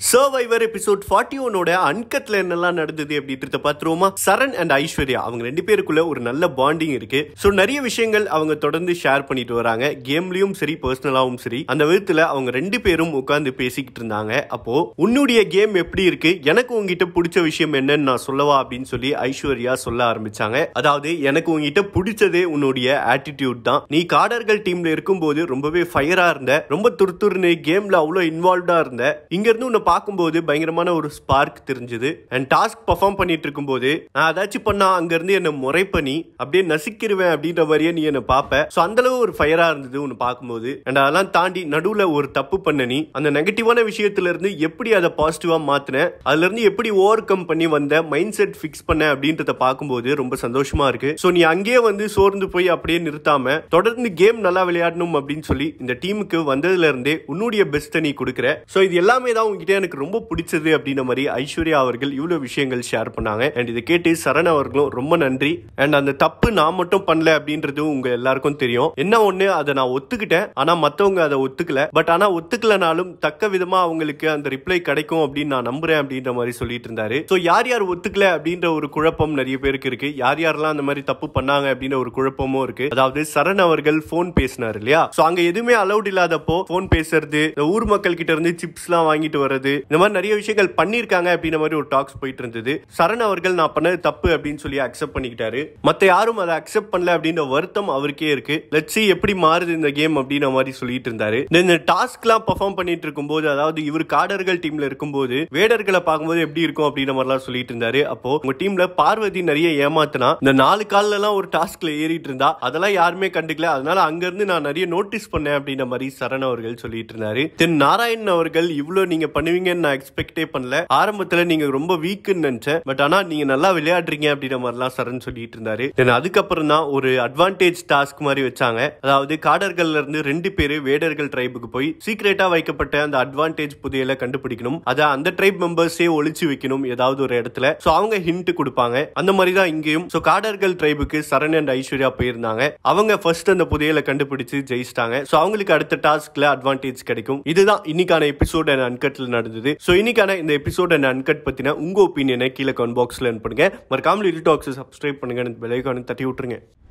survivor episode forty ஒனோட அன்கட்ல என்னெல்லாம் நடந்தது அப்படின்றத பார்த்துருவோமா சரண் அண்ட் ஐஸ்வர்யா அவங்க ரெண்டு பேருக்குள்ள ஒரு நல்ல பாண்டிங் இருக்கு ஸோ நிறைய விஷயங்கள் அவங்க தொடர்ந்து ஷேர் பண்ணிட்டு வராங்க கேம்லயும் சரி பர்சனலாவும் சரி அந்த விதத்துல அவங்க ரெண்டு பேரும் உட்கார்ந்து பேசிக்கிட்டு இருந்தாங்க அப்போ உன்னுடைய கேம் எப்படி இருக்கு எனக்கு உங்ககிட்ட பிடிச்ச விஷயம் என்னன்னு நான் சொல்லவா அப்படின்னு சொல்லி ஐஸ்வர்யா சொல்ல ஆரம்பிச்சாங்க அதாவது எனக்கு உங்ககிட்ட பிடிச்சதே உன்னுடைய ஆட்டிடியூட் தான் நீ காடர்கள் டீம்ல இருக்கும்போது ரொம்பவே ஃபயரா இருந்த ரொம்ப துருத்துருன்னு கேம்ல அவ்வளோ இன்வால்வ்டா இருந்த இங்க இருந்து உன்னை பார்க்கும்போது பயங்கரமான ஒரு ஸ்பார்க் தெரிஞ்சது அண்ட் டாஸ்க் பர்ஃபார்ம் பண்ணிட்டு இருக்கும்போது நான் ஏதாச்சும் பண்ணா அங்க இருந்து என்ன முறை பண்ணி அப்படியே நசிக்கிருவேன் அப்படின்ற மாதிரியே நீ என்ன பார்ப்ப ஸோ அந்த அளவு ஒரு ஃபயரா இருந்தது உன்னை பார்க்கும்போது அண்ட் அதெல்லாம் தாண்டி நடுவுல ஒரு தப்பு பண்ண நீ அந்த நெகட்டிவான விஷயத்துல இருந்து எப்படி அதை பாசிட்டிவா மாத்தின அதுல இருந்து எப்படி ஓவர் கம் பண்ணி வந்த மைண்ட் செட் ஃபிக்ஸ் பண்ண அப்படின்றத பார்க்கும்போது ரொம்ப சந்தோஷமா இருக்கு ஸோ நீ அங்கேயே வந்து சோர்ந்து போய் அப்படியே நிறுத்தாம தொடர்ந்து கேம் நல்லா விளையாடணும் அப்படின்னு சொல்லி இந்த டீமுக்கு வந்ததுல இருந்தே உன்னுடைய பெஸ்ட்டை நீ கொடுக்குற ஸோ இது எல்லாமே தான் உங்ககிட்ட எனக்கு ரொம்ப பிடிச்சது அப்படின்ற மாதிரி ஐஸ்வர்யா அவர்கள் இவ்வளவு விஷயங்கள் ஷேர் பண்ணாங்க அண்ட் இதை கேட்டு சரண் அவர்களும் ரொம்ப நன்றி அண்ட் அந்த தப்பு நான் மட்டும் பண்ணல அப்படின்றது உங்க எல்லாருக்கும் தெரியும் என்ன ஒண்ணு அதை நான் ஒத்துக்கிட்டேன் ஆனா மத்தவங்க அதை ஒத்துக்கல பட் ஆனா ஒத்துக்கலனாலும் தக்க விதமா அவங்களுக்கு அந்த ரிப்ளை கிடைக்கும் அப்படின்னு நான் நம்புறேன் அப்படின்ற மாதிரி சொல்லிட்டு இருந்தாரு ஸோ யார் யார் ஒத்துக்கல அப்படின்ற ஒரு குழப்பம் நிறைய பேருக்கு இருக்கு யார் யாரெல்லாம் அந்த மாதிரி தப்பு பண்ணாங்க அப்படின்ற ஒரு குழப்பமும் இருக்கு அதாவது சரண் அவர்கள் போன் பேசினார் இல்லையா ஸோ அங்க எதுவுமே அலௌட் இல்லாதப்போ போன் பேசுறது இந்த ஊர் மக்கள் கிட்ட இருந்து சிப்ஸ் எல்லாம் வாங்கிட்டு வர்றது இந்த மாதிரி நிறைய விஷயங்கள் பண்ணிருக்காங்க அப்படின்ற மாதிரி ஒரு டாக்ஸ் போயிட்டு இருந்தது சரண் அவர்கள் நான் பண்ணது தப்பு அப்படின்னு சொல்லி அக்செப்ட் பண்ணிக்கிட்டாரு மத்த யாரும் அதை அக்செப்ட் பண்ணல அப்படின்ற வருத்தம் அவருக்கே இருக்கு லட்சி எப்படி மாறுது இந்த கேம் அப்படின்ற மாதிரி சொல்லிட்டு இருந்தாரு இந்த டாஸ்க்லாம் பர்ஃபார்ம் பண்ணிட்டு இருக்கும்போது அதாவது இவர் காடர்கள் டீம்ல இருக்கும்போது வேடர்களை பார்க்கும்போது எப்படி இருக்கும் அப்படின்ற மாதிரிலாம் சொல்லிட்டு இருந்தாரு அப்போ உங்க டீம்ல பார்வதி நிறைய ஏமாத்தினா இந்த நாலு கால்ல எல்லாம் ஒரு டாஸ்க்ல ஏறிட்டு இருந்தா அதெல்லாம் யாருமே கண்டுக்கல அதனால அங்க இருந்து நான் நிறைய நோட்டீஸ் பண்ணேன் அப்படின்ற மாதிரி சரண் அவர்கள் சொல்லிட்டு இருந்தாரு தென் நாராயணன் அவர்கள் இவ்வளவு நீங்க பண்ணுவீங்கன்னு நான் எக்ஸ்பெக்டே பண்ணல ஆரம்பத்துல நீங்க ரொம்ப வீக்குன்னு நினைச்சேன் பட் ஆனா நீங்க நல்லா விளையாடுறீங்க அப்படின்ற மாதிரிலாம் சரண் சொல்லிட்டு இருந்தாரு தென் அதுக்கப்புறம் தான் ஒரு அட்வான்டேஜ் டாஸ்க் மாதிரி வச்சாங்க அதாவது காடர்கள்ல இருந்து ரெண்டு பேரு வேடர்கள் ட்ரைபுக்கு போய் சீக்ரெட்டா வைக்கப்பட்ட அந்த அட்வான்டேஜ் புதையலை கண்டுபிடிக்கணும் அதை அந்த ட்ரைப் மெம்பர்ஸே ஒளிச்சு வைக்கணும் ஏதாவது ஒரு இடத்துல சோ அவங்க ஹிண்ட் கொடுப்பாங்க அந்த மாதிரி தான் இங்கேயும் சோ காடர்கள் ட்ரைபுக்கு சரண் அண்ட் ஐஸ்வர்யா போயிருந்தாங்க அவங்க ஃபர்ஸ்ட் அந்த புதையலை கண்டுபிடிச்சு ஜெயிச்சிட்டாங்க சோ அவங்களுக்கு அடுத்த டாஸ்க்ல அட்வான்டேஜ் கிடைக்கும் இதுதான் இன்னைக்கான எபிசோட் அண்ட் அன்கட்ல நடந்தது சோ இன்னைக்கான இந்த எபிசோட் அண்ட் அன்கட் பத்தின உங்க ஒப்பீனியனை கீழே கமெண்ட் பாக்ஸ்ல பண்ணுங்க மறக்காம லிட்டில் டாக்ஸ் சப்ஸ்கிரைப் பண்ணுங்க பெல் ஐக்கானு தட்டி விட்டுருங்க